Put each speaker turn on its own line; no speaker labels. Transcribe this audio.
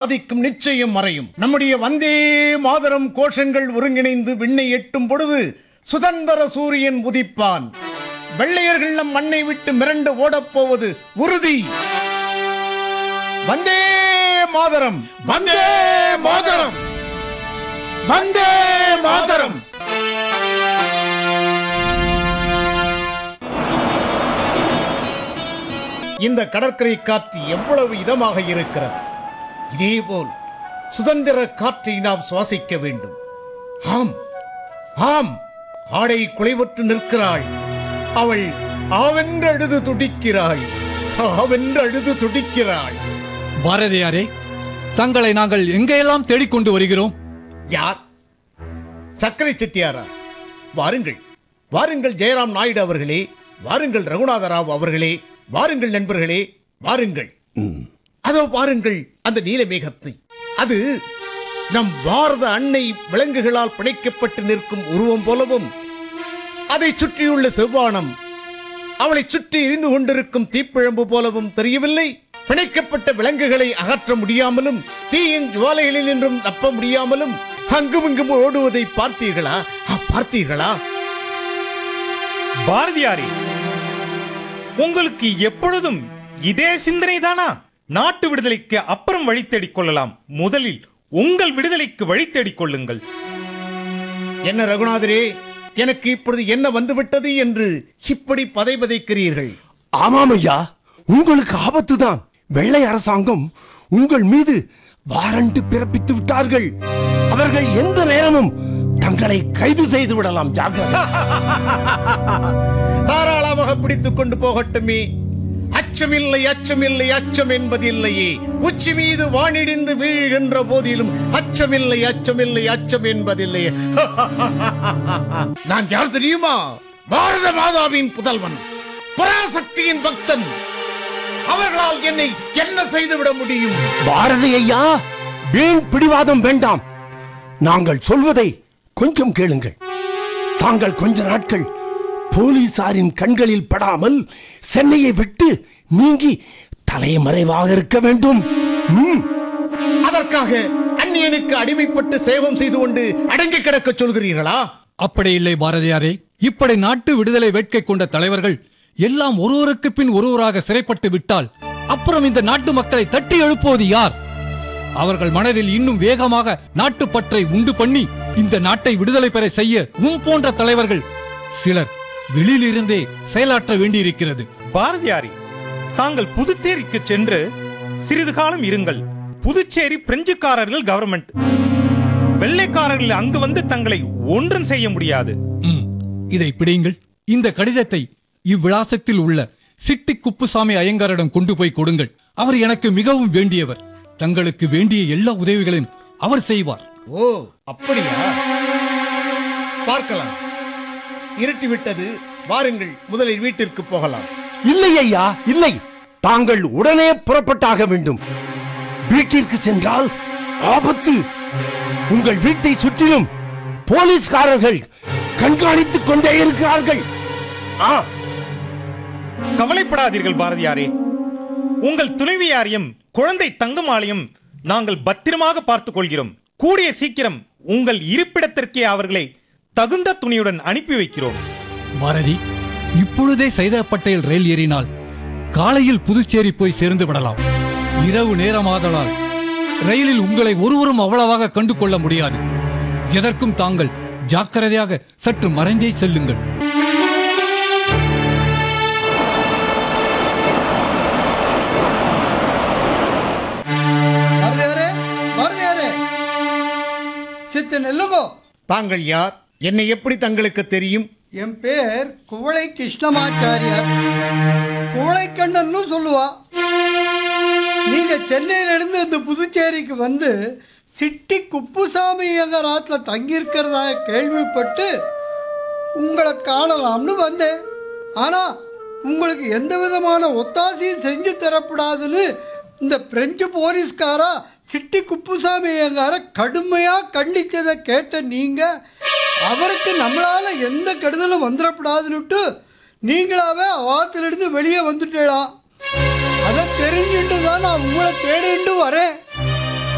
ஆதிக்கம் நிச்சயம் மறையும் நம்முடைய வந்தே மாதரம் கோஷங்கள் ஒருங்கிணைந்து விண்ணை எட்டும் பொழுது சுதந்திர சூரியன் உதிப்பான் வெள்ளையர்கள் நம் மண்ணை விட்டு மிரண்டு ஓடப்போவது உறுதி வந்தே மாதரம்
வந்தே மாதரம் வந்தே மாதரம்
இந்த கடற்கரை காற்று எவ்வளவு இதமாக இருக்கிறது இதேபோல் சுதந்திர காற்றை நாம் சுவாசிக்க வேண்டும் ஆம் ஆம் ஆடை குலைவற்று நிற்கிறாள் அவள் ஆவென்று அழுது துடிக்கிறாள் ஆவென்று அழுது துடிக்கிறாள்
பாரதியாரே தங்களை நாங்கள் எங்கெல்லாம் தேடிக்கொண்டு வருகிறோம்
யார் சக்கரை செட்டியாரா வாருங்கள் வாருங்கள் ஜெயராம் நாயுடு அவர்களே வாருங்கள் ரகுநாத ராவ் அவர்களே வாருங்கள் நண்பர்களே வாருங்கள் அதோ பாருங்கள் அந்த நீலமேகத்தை அது நம் பாரத அன்னை விலங்குகளால் பிணைக்கப்பட்டு நிற்கும் உருவம் போலவும் அதை சுற்றியுள்ள செவ்வானம் அவளை சுற்றி எரிந்து கொண்டிருக்கும் தீப்பிழம்பு போலவும் தெரியவில்லை பிணைக்கப்பட்ட விலங்குகளை அகற்ற முடியாமலும் தீயின் ஜுவாலைகளில் நின்றும் தப்ப முடியாமலும் அங்குமிங்கும் ஓடுவதை பார்த்தீர்களா ஆ, பார்த்தீர்களா
பாரதியாரே உங்களுக்கு எப்பொழுதும் இதே சிந்தனை தானா நாட்டு விடுதலைக்கு அப்புறம் வழி தேடிக் கொள்ளலாம் முதலில் உங்கள் விடுதலைக்கு வழி தேடிக் கொள்ளுங்கள்
என்ன ரகுநாதரே எனக்கு இப்பொழுது என்ன வந்துவிட்டது என்று இப்படி பதை பதைக்கிறீர்கள்
ஆமாம் ஐயா உங்களுக்கு ஆபத்துதான் வெள்ளை அரசாங்கம் உங்கள் மீது வாரண்ட் பிறப்பித்து விட்டார்கள் அவர்கள் எந்த நேரமும் தங்களை கைது செய்து விடலாம் ஜாக்கிரதை
தாராளமாக பிடித்துக் கொண்டு போகட்டுமே அச்சமில்லை அச்சமில்லை அச்சம் என்பதில்லையே உச்சி மீது வானிடிந்து வீழ்கின்ற போதிலும் அச்சமில்லை அச்சமில்லை அச்சம் என்பதில்லையே நான் யார் தெரியுமா பாரத மாதாவின் புதல்வன் பராசக்தியின் பக்தன் அவர்களால் என்னை என்ன செய்துவிட முடியும்
பாரதி ஐயா வீண் பிடிவாதம் வேண்டாம் நாங்கள் சொல்வதை கொஞ்சம் கேளுங்கள் தாங்கள் கொஞ்ச நாட்கள் போலீசாரின் கண்களில் படாமல் சென்னையை விட்டு நீங்கி தலைமறைவாக இருக்க வேண்டும் ம்,
அதற்காக அந்நியனுக்கு அடிமைப்பட்டு சேவம் செய்து கொண்டு அடங்கி கிடக்க சொல்கிறீர்களா
அப்படி இல்லை பாரதியாரே இப்படி நாட்டு விடுதலை வேட்கை கொண்ட தலைவர்கள் எல்லாம் ஒருவருக்கு பின் ஒருவராக சிறைப்பட்டு விட்டால் அப்புறம் இந்த நாட்டு மக்களை தட்டி எழுப்புவது யார் அவர்கள் மனதில் இன்னும் வேகமாக நாட்டுப்பற்றை உண்டு பண்ணி இந்த நாட்டை விடுதலை பெற செய்ய உம் போன்ற தலைவர்கள் சிலர் வெளியிலிருந்தே செயலாற்ற வேண்டியிருக்கிறது
பாரதியாரே தாங்கள் புதுச்சேரிக்கு சென்று சிறிது காலம் இருங்கள் புதுச்சேரி பிரெஞ்சுக்காரர்கள் கவர்மெண்ட் வெள்ளைக்காரர்கள் அங்கு வந்து தங்களை ஒன்றும் செய்ய முடியாது
ம், இதை பிடியுங்கள் இந்த கடிதத்தை இவ்விலாசத்தில் உள்ள சிட்டி குப்புசாமி ஐயங்காரிடம் கொண்டு போய் கொடுங்கள் அவர் எனக்கு மிகவும் வேண்டியவர் தங்களுக்கு வேண்டிய எல்லா உதவிகளையும் அவர் செய்வார்
ஓ அப்படியா பார்க்கலாம் இருட்டி விட்டது வாருங்கள் முதலில் வீட்டிற்கு போகலாம்
இல்லை ஐயா இல்லை தாங்கள் உடனே புறப்பட்டாக வேண்டும் வீட்டிற்கு சென்றால் ஆபத்து உங்கள் வீட்டை சுற்றிலும் போலீஸ்காரர்கள் கண்காணித்துக் கொண்டே இருக்கிறார்கள் ஆ
கவலைப்படாதீர்கள் பாரதியாரே உங்கள் துணைவியாரையும் குழந்தை தங்கமாலையும் நாங்கள் பத்திரமாக பார்த்துக் கொள்கிறோம் கூடிய சீக்கிரம் உங்கள் இருப்பிடத்திற்கே அவர்களை தகுந்த துணியுடன் அனுப்பி வைக்கிறோம்
பாரதி இப்பொழுதே சைதா பட்டேல் ரயில் ஏறினால் காலையில் புதுச்சேரி போய் சேர்ந்து விடலாம் இரவு நேரமாதலால் ரயிலில் உங்களை ஒருவரும் அவ்வளவாக கண்டு கொள்ள முடியாது எதற்கும் தாங்கள் ஜாக்கிரதையாக சற்று மறைந்தே செல்லுங்கள்
பாரதியாரே பாரதியாரே சித்து நெல்லுங்கோ
தாங்கள் யார் என்னை எப்படி தங்களுக்கு தெரியும்
என் பேர் குவளை கிருஷ்ணமாச்சாரியார் குவளை கண்ணன்னு சொல்லுவா நீங்க சென்னையிலிருந்து இந்த புதுச்சேரிக்கு வந்து சிட்டி குப்புசாமி எங்கள் ஆத்துல தங்கியிருக்கிறதா கேள்விப்பட்டு உங்களை காணலாம்னு வந்தேன் ஆனா உங்களுக்கு எந்த விதமான ஒத்தாசையும் செஞ்சு தரப்படாதுன்னு இந்த பிரெஞ்சு போலீஸ்காரா சிட்டி குப்புசாமி எங்கார கடுமையா கண்டிச்சதை கேட்ட நீங்க அவருக்கு நம்மளால எந்த கெடுதலும் வந்துடப்படாதுன்னுட்டு நீங்களாவே ஆத்திலிருந்து வெளியே வந்துட்டேலாம் அதை தெரிஞ்சுட்டு தான் நான் உங்களை தேடிட்டு வரேன்